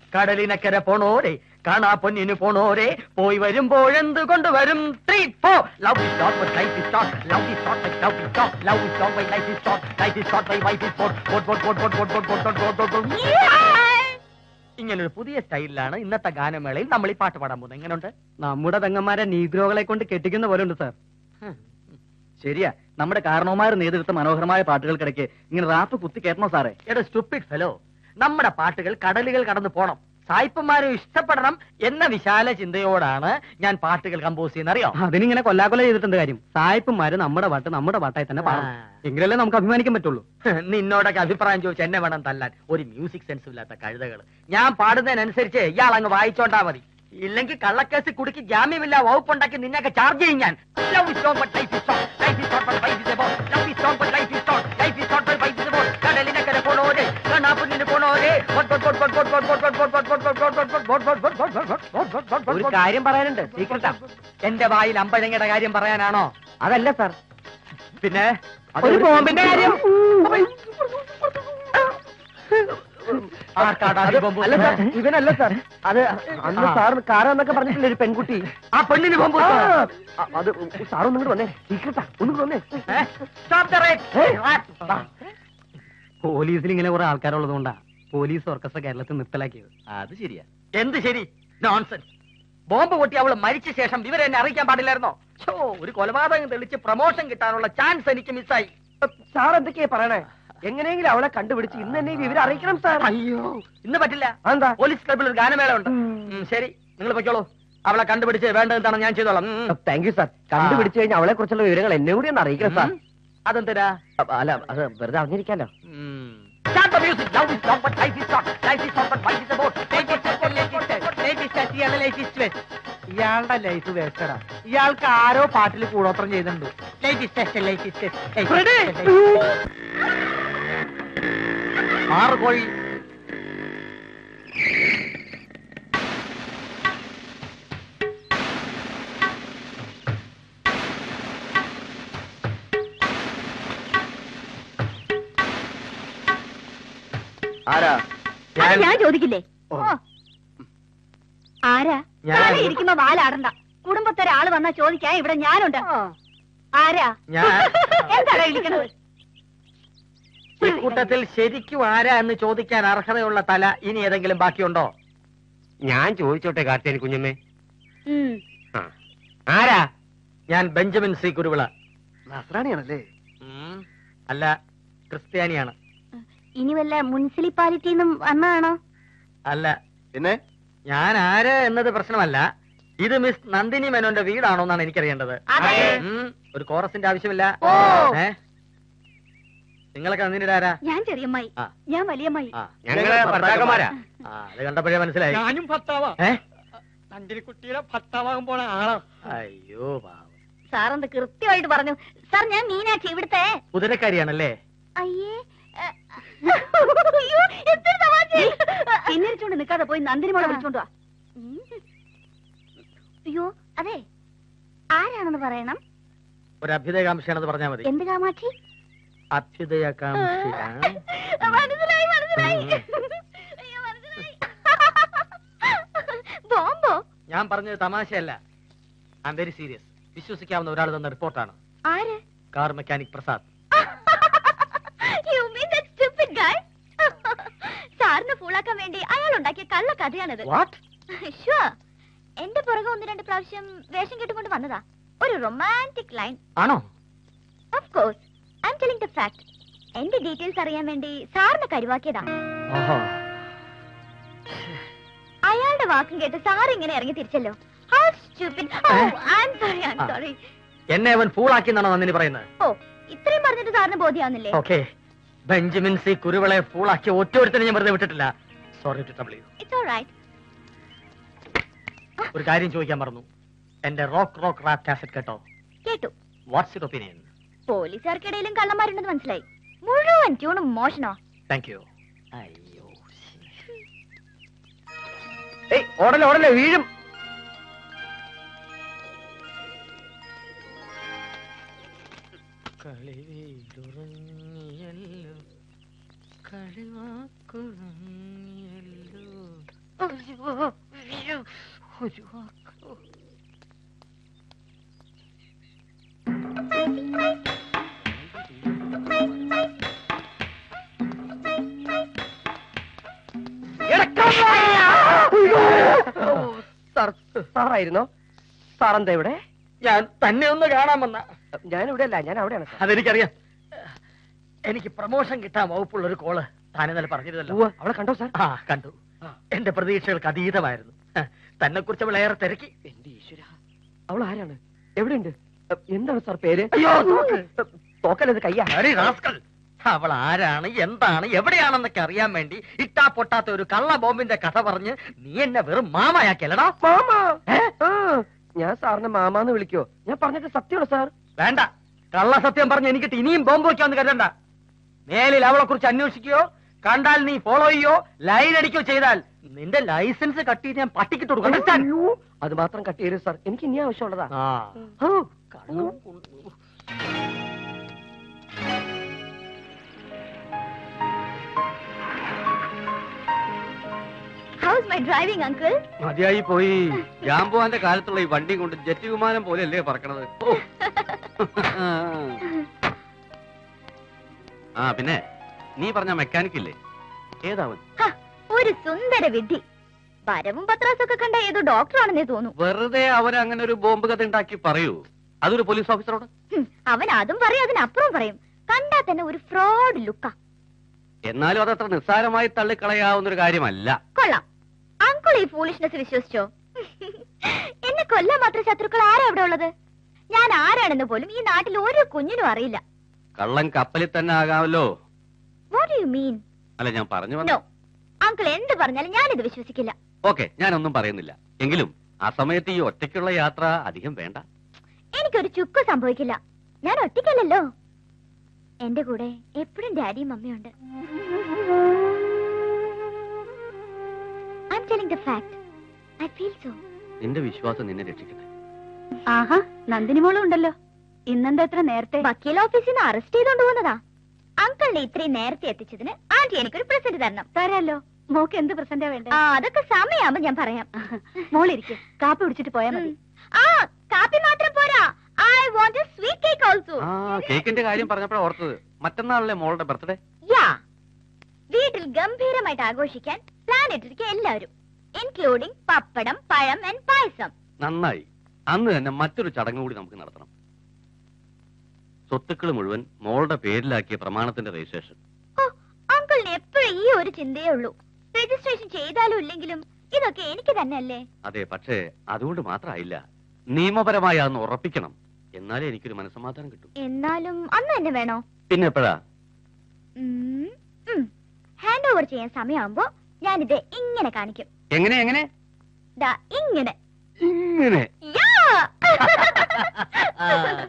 കടലിനക്കര പോണോരെ കാണാ പൊന്നിന് പോണോരെ പോയി വരുമ്പോഴെന്ത് കൊണ്ടുവരും three four love is short but life is short love is short but love is short love is short by life is short life is short by wife is short vote vote vote vote vote vote vote vote vote vote ഇങ്ങനൊരു പുതിയ സ്റ്റൈലിലാണ് ഇന്നത്തെ ഗാനമേളയിൽ നമ്മൾ ഈ പാട്ട് പാടാൻ പോകുന്നത് എങ്ങനെയുണ്ട് നമ്മുടെ പെങ്ങന്മാരെ നീഗ്രോകളെ കൊണ്ട് കെട്ടിക്കുന്ന പോലെ ഉണ്ട് സാർ ശരിയാ നമ്മുടെ കാരണവന്മാർ നേതൃത്വ മനോഹരമായ പാട്ടുകൾക്കിടയ്ക്ക് ഇങ്ങനെ റാപ്പ് കുത്തി കയറ്റണോ സാറേ എടാ സ്റ്റുപ്പിഡ് ഫെലോ നമ്മുടെ പാട്ടുകൾ കടലുകൾ കടന്നു പോണം സായിപ്പന്മാരും ഇഷ്ടപ്പെടണം എന്ന വിശാല ചിന്തയോടാണ് ഞാൻ പാട്ടുകൾ കമ്പോസ് ചെയ്യുന്ന അറിയോ അതിനിങ്ങനെ കൊല്ലാകൊല ചെയ്തിട്ടുണ്ട് കാര്യം സായിപ്പന്മാര് നമ്മുടെ പാട്ട് നമ്മുടെ പാട്ടായി തന്നെ പാടണം ആ. എങ്കിലല്ലേ നമുക്ക് അഭിമാനിക്കാൻ പറ്റുള്ളൂ നിന്നോടൊക്കെ അഭിപ്രായം ചോദിച്ചു എന്നെ വേണം തല്ലാൻ ഒരു മ്യൂസിക് സെൻസ് ഇല്ലാത്ത കഴുതകൾ ഞാൻ പാടുന്നതിനനുസരിച്ച് ഇയാൾ അങ്ങ് വായിച്ചോണ്ടാ മതി ഇല്ലെങ്കിൽ കള്ളക്കേസ് കുടുക്കി ജാമ്യമില്ല വകുപ്പുണ്ടാക്കി നിന്നെയൊക്കെ ചാർജ് ചെയ്യും ഞാൻ Love is strong, but life is short. Life is short, but life is about. Love is strong, but life is short. Life is short, but life is about. കടലിനക്കരെ പോണോരെ കണ്ണാപ്പുന്നിന് പോണോരെ ഒരു കാര്യം പറയാനുണ്ട് സീക്രട്ടാ എന്റെ വായിൽ അമ്പഴങ്ങയുടെ കാര്യം പറയാനാണോ അതല്ല സാർ പിന്നെ ഒരു ബോംബിന്റെ കാര്യം ആർക്കാടാ ഈ ബോംബ്? അല്ല സാർ ഇവനല്ല സാർ അത് അന്ന് ആ. സാർ കാരാന്നൊക്കെ പറഞ്ഞിട്ടില്ല ഒരു പെൺകുട്ടി ആ പെണ്ണിന് ബോംബ് ആ, കൊടുത്തോ? അത് സാർ ഒന്നും കൂടെ വന്നേ സീക്രട്ടാ ഒന്നും കൂടെ വന്നേ ഏ? Stop the rape. പോലീസിൽ ഇങ്ങനെ കുറെ ആൾക്കാരുള്ളത് കൊണ്ടാ പോലീസ് ഓർക്കസ്ട്ര കേരളത്തിൽ നിർത്തലാക്കിയത് അത് ശരിയാ എന്ത് ശരി നോൺസെൻസ് ബോംബ് പൊട്ടി അവള് മരിച്ച ശേഷം വിവരം എന്നെ അറിയിക്കാൻ പാടില്ലായിരുന്നോ ഛോ, ഒരു കൊലപാതകം തെളിച്ച് പ്രൊമോഷൻ കിട്ടാനുള്ള ചാൻസ് എനിക്ക് മിസ്സായി സാർ എന്തൊക്കെയാ പറയണേ എങ്ങനെയെങ്കിലും അവളെ കണ്ടുപിടിച്ച് ഇന്ന് തന്നെ ഈ വിവരം അറിയിക്കണം സാർ അയ്യോ ഇന്ന് പറ്റില്ല എന്താ പോലീസ് ക്ലബിൽ ഒരു ഗാനമേള ഉണ്ട് ഉം, ശരി നിങ്ങൾ പൊയ്ക്കോളൂ അവളെ കണ്ടുപിടിച്ച് വേണ്ടത് എന്താണ് ഞാൻ ചെയ്തോളാം ഉം. താങ്ക് യു സാർ കണ്ടുപിടിച്ചു കഴിഞ്ഞാൽ അവളെ കുറിച്ചുള്ള വിവരങ്ങൾ എന്നെ കൂടി ഒന്ന് അറിയിക്കണം സാർ ഉം. അതെന്തിനാ അല്ല അത് വെറുതെ അറിഞ്ഞിരിക്കാലോ ഉം. Start the music. Love is long, but life is short. Life is short, but life is about. Latest step, latest step, latest step, ഇയാളുടെ latest step. ഇയാളുടെ ലൈഫ് വേസ്റ്റഡാ ഇയാൾക്ക് ആരോ പാട്ടിൽ കൂടോത്രം ചെയ്യുന്നുണ്ട് Latest step, latest step, latest Ready? step, latest step. ആറ് കോഴി ആരാ അത് ഞാൻ ചോദിക്കില്ലേ ഓ. ഓ. ആരാ ഞാൻ- താഴെ ഇരിക്കുമ്പോ വാലാടണ്ട കുടുംബത്തൊരാള് വന്നാ ചോദിക്കാൻ ഇവിടെ ഞാനുണ്ട് ആരാ ഞാൻ എന്താടാ വിളിക്കണത് ഈ കൂട്ടത്തിൽ ശരിക്കും ആരാ എന്ന് ചോദിക്കാൻ അർഹതയുള്ള തല ഇനി ഏതെങ്കിലും ബാക്കിയുണ്ടോ ഞാൻ ചോദിച്ചോട്ടെ കാർത്തേനി കുഞ്ഞമ്മേ ഉം. ആ. ആരാ ഞാൻ ബെഞ്ചമിൻ സി കുരുവിള നസ്രാണിയാണല്ലേ ഉം. അല്ല ക്രിസ്ത്യാനിയാണ് ഇനി വല്ല മുനിസിപ്പാലിറ്റിന്നും വന്നതാണോ അല്ല പിന്നെ ഞാൻ ആര് എന്നത് പ്രശ്നമല്ല ഇത് മിസ് നന്ദിനി മേനോന്റെ വീടാണോ എന്നാണ് എനിക്കറിയേണ്ടത് അതെ. ഉം. ഒരു കോറസിന്റെ ആവശ്യമില്ല ഓ. ഏ നിങ്ങളൊക്കെ നന്ദിനിയുടെ ആരാ ഞാൻ ചെറിയമ്മായി ആ. ഞാൻ വലിയമ്മായി ആ, ഞങ്ങള് ഭർത്താക്കന്മാരാ. ആ അത് കണ്ടപ്പോഴേ മനസ്സിലായി ഞാനും ഭർത്താവാ ഏ നന്ദിനിക്കുട്ടിയുടെ ഭർത്താവാകാൻ പോണ ആളാ അയ്യോ പാവം സാർ എന്ത് കൃത്യമായിട്ട് പറഞ്ഞു സാർ ഞാൻ മീനാക്ഷി ഇവിടുത്തെ കുതിരക്കാരിയാണല്ലേ അയ്യേ ഏ, അയ്യോ, എന്തൊരു തമാശയാ. പിന്നിരിച്ചോണ്ട് നിൽക്കാതെ പോയി നന്ദിനി മോളെ വിളിച്ചോണ്ട് വാ ഉം. അയ്യോ അതെ ആരാണെന്ന് പറയണം ഒരു അഭ്യുദയകാംക്ഷയാണെന്ന് പറഞ്ഞാൽ മതി എന്ത് കാമാക്ഷി അഭ്യുദയകാംക്ഷ ആ? മനസ്സിലായി മനസ്സിലായി അയ്യോ മനസ്സിലായി ബോംബോ ഞാൻ പറഞ്ഞത് തമാശയല്ല ഐ എം വെരി സീരിയസ് വിശ്വസിക്കാവുന്ന ഒരാൾ തന്ന റിപ്പോർട്ടാണ് ആര് car mechanic Prasad You mean that stupid guy? സാറിന് ഫൂളാക്കാൻ വേണ്ടി അയാൾ ഉണ്ടാക്കിയ കള്ള കഥയാണിത് വാട്ട് Sure. എന്റെ പുറകെ ഒന്ന് രണ്ട് പ്രാവശ്യം വേഷം കെട്ടുകൊണ്ട് വന്നതാ ഒരു റൊമാൻറ്റിക് ലൈൻ ആണോ of course I am telling the fact എന്റെ ഡീറ്റെയിൽസ് അറിയാൻ വേണ്ടി സാറിനെ കരുവാക്കിയതാ ഓഹോ അയാളുടെ വാക്കും കേട്ട് സാർ ഇങ്ങനെ ഇറങ്ങി തിരിച്ചല്ലോ How stupid. Oh, I'm sorry, I'm ആ. sorry. എന്നെ അവൻ ഫൂളാക്കി എന്നാണോ നന്ദിനി പറയുന്നത് ഓ ഇത്രയും പറഞ്ഞിട്ട് സാറിന് ബോധ്യാവുന്നില്ലേ ഓക്കെ ബെഞ്ചമിൻ സി കുരുവിളെ ഫൂളാക്കി ഒറ്റൊരുത്തനെ ഞാൻ വെറുതെ വിട്ടിട്ടില്ല sorry to trouble you it's all right ഒരു കാര്യം ചോദിക്കാൻ മറന്നു എന്റെ റോക്ക് റോക്ക് റാപ്പ് കാസറ്റ് കേട്ടോ കേട്ടു വാട്ട്സ് യുവർ ഒപ്പീനിയൻ പോലീസുകാർക്കിടയിലും കള്ളന്മാരുണ്ടെന്ന് മനസ്സിലായി മുഴുവൻ ട്യൂണും മോഷണോ താങ്ക് യു അയ്യോ ഏയ് ഓടല്ലേ ഓടല്ലേ വീഴും കളിവീടുറങ്ങിയല്ലോ കളിവാക്കുറങ്ങിയല്ലോ സാർ സാറായിരുന്നോ സാറെന്താ ഇവിടെ ഞാൻ തന്നെ ഒന്ന് കാണാൻ വന്ന ഞാൻ ഇവിടെ അല്ല ഞാൻ അവിടെയാണ് സാർ അതെനിക്കറിയാം എനിക്ക് പ്രമോഷൻ കിട്ടാൻ വകുപ്പുള്ള ഒരു കോള് താൻ ഇന്നലെ പറഞ്ഞിരുന്നല്ലോ ഉവ്വ്, അവളെ കണ്ടോ സാർ ആ കണ്ടു എന്റെ പ്രതീക്ഷകൾക്ക് അതീതമായിരുന്നു തന്നെ കുറിച്ച് അവൾ ഏറെ തിരക്കി എന്റെ ഈശ്വര അവൾ ആരാണ് എവിടെയുണ്ട് എന്താണ് സാർ പേര് അയ്യോ, തോക്ക്. തോക്കല്ലത് കയ്യാ അടി റാസ്കൽ. അവൾ ആരാണ് എന്താണ് എവിടെയാണെന്നൊക്കെ അറിയാൻ വേണ്ടി ഇട്ടാ പൊട്ടാത്ത ഒരു കള്ള ബോംബിന്റെ കഥ പറഞ്ഞ് നീ എന്നെ വെറും മാമയാക്കിയല്ലടാ മാമ ഞാൻ സാറിനെ മാമാന്ന് വിളിക്കോ ഞാൻ പറഞ്ഞിട്ട് സത്യമാണ് സാർ വേണ്ട കള്ള സത്യം പറഞ്ഞ് എനിക്കിട്ട് ഇനിയും ബോംബ് വെക്കാന്ന് കരുതണ്ട മേലിൽ അവളെ കുറിച്ച് അന്വേഷിക്കുകയോ കണ്ടാൽ നീ ഫോളോ ചെയ്യോ ലൈൻ അടിക്കുകയോ ചെയ്താൽ നിന്റെ ലൈസൻസ് കട്ട് ചെയ്ത് ഞാൻ പട്ടിക്കിട്ട് കൊടുക്കും Understand? അത് മാത്രം കട്ട് ചെയ്യരുത് സാർ എനിക്ക് ഇനി ആവശ്യമുള്ളതാ ആ ഓ, കള്ളം കൊണ്ട്- ഹൗസ് മൈ ഡ്രൈവിംഗ് അങ്കിൾ മതിയായി പോയി ജാമ്പുവാന്റെ കാലത്തുള്ള ഈ വണ്ടി കൊണ്ട് ജെറ്റ് വിമാനം പോലെയല്ലേ പറക്കണത് ഓ. ആ പിന്നെ നീ പറഞ്ഞ മെക്കാനിക് ഇല്ലേ ഏതാവൻ ഒരു സുന്ദര വിധി വരവും പത്രാസൊക്കെ കണ്ട ഏതോ ഡോക്ടറാണെന്നേ തോന്നുന്നു വെറുതെ അവൻ അങ്ങനെ ഒരു ബോംബ് കഥ ഉണ്ടാക്കി പറയൂ അതൊരു പോലീസ് ഓഫീസറോട് ഹും, അവൻ അതും പറയും അതിനപ്പുറം പറയും കണ്ടാ തന്നെ ഒരു ഫ്രോഡ് ലുക്കാ എന്നാലും അതത്ര നിസ്സാരമായി തള്ളിക്കളയാവുന്ന ഒരു കാര്യമല്ല കൊള്ളാം അങ്കിൾ ഈ ഫൂളിഷ്നെസ് വിശ്വസിച്ചോ എന്നെ കൊല്ലാൻ മാത്രം ശത്രുക്കൾ ആരാ അവിടെ ഉള്ളത് ഞാൻ ആരാണെന്ന് പോലും ഈ നാട്ടിൽ ഒരു കുഞ്ഞിനും അറിയില്ല കള്ളൻ കപ്പലിൽ തന്നെ ആകാമല്ലോ വാട്ട് യു മീൻ അല്ല ഞാൻ പറഞ്ഞു നോ വന്നു അങ്കിൾ എന്ത് പറഞ്ഞാലും ഞാനിത് വിശ്വസിക്കില്ല ഓക്കെ ഞാനൊന്നും പറയുന്നില്ല എങ്കിലും ആ സമയത്ത് ഈ ഒറ്റയ്ക്കുള്ള യാത്ര അധികം വേണ്ട എനിക്കൊരു ചുക്ക് സംഭവിക്കില്ല ഞാൻ ഒറ്റയ്ക്കല്ലല്ലോ എന്റെ കൂടെ എപ്പോഴും ഡാഡിയും മമ്മിയുണ്ട് I telling the fact I feel so നിന്റെ വിശ്വാസം നിന്നെ രക്ഷിക്കട്ടെ ആഹാ നന്ദിനി മോളും ഉണ്ടല്ലോ ഇന്നെന്താ എത്ര നേരത്തെ വക്കീൽ ഓഫീസിൽ നിന്ന് അറസ്റ്റ് ചെയ്തോണ്ട് പോകുന്നതാ അങ്കിളിനെ ഇത്രയും നേരത്തെ എത്തിച്ചതിന് ആന്റി എനിക്കൊരു പ്രസന്റ് തരണം തരാലോ മോക്ക് എന്ത് പ്രസന്റാ വേണ്ടേ ആ അതൊക്കെ സമയമാകുമ്പോ ഞാൻ പറയാം മോളിരിക്കെ കാപ്പി കുടിച്ചിട്ട് പോയാ മതി ആ കാപ്പി മാത്രം പോരാ I want a sweet cake also ആ കേക്കിന്റെ കാര്യം പറഞ്ഞപ്പോഴാണ് ഓർത്തത് മറ്റന്നാളല്ലേ മോളുടെ ബർത്ത്ഡേ യാ വീട്ടിൽ ഗംഭീരമായിട്ട് ആഘോഷിക്കാൻ പ്ലാൻ ഇട്ടിരിക്കുക എല്ലാവരും ഇൻക്ലൂഡിംഗ് പപ്പടം പഴം ആൻഡ് പായസം നന്നായി അന്ന് തന്നെ മറ്റൊരു ചടങ്ങ് കൂടി നമുക്ക് നടത്തണം സ്വത്തുക്കൾ മുഴുവൻ മോളുടെ പേരിലാക്കിയ പ്രമാണത്തിന്റെ രജിസ്ട്രേഷൻ ഓ അങ്കിളിന് എപ്പോഴും ഈ ഒരു ചിന്തയേ ഉള്ളൂ രജിസ്ട്രേഷൻ ചെയ്താലും ഇല്ലെങ്കിലും ഇതൊക്കെ എനിക്ക് തന്നെയല്ലേ അതെ പക്ഷേ അതുകൊണ്ട് മാത്രമായില്ല നിയമപരമായി അതൊന്ന് ഉറപ്പിക്കണം എന്നാലേ എനിക്കൊരു മനസ്സമാധാനം കിട്ടും എന്നാലും അന്ന് തന്നെ വേണോ പിന്നെ എപ്പോഴാ ഹാൻഡ് ഓവർ ചെയ്യാൻ സമയമാകുമ്പോ ഞാനിത് ഇങ്ങനെ കാണിക്കും എങ്ങനെ എങ്ങനെ ദാ ഇങ്ങനെ ഇങ്ങനെ യാ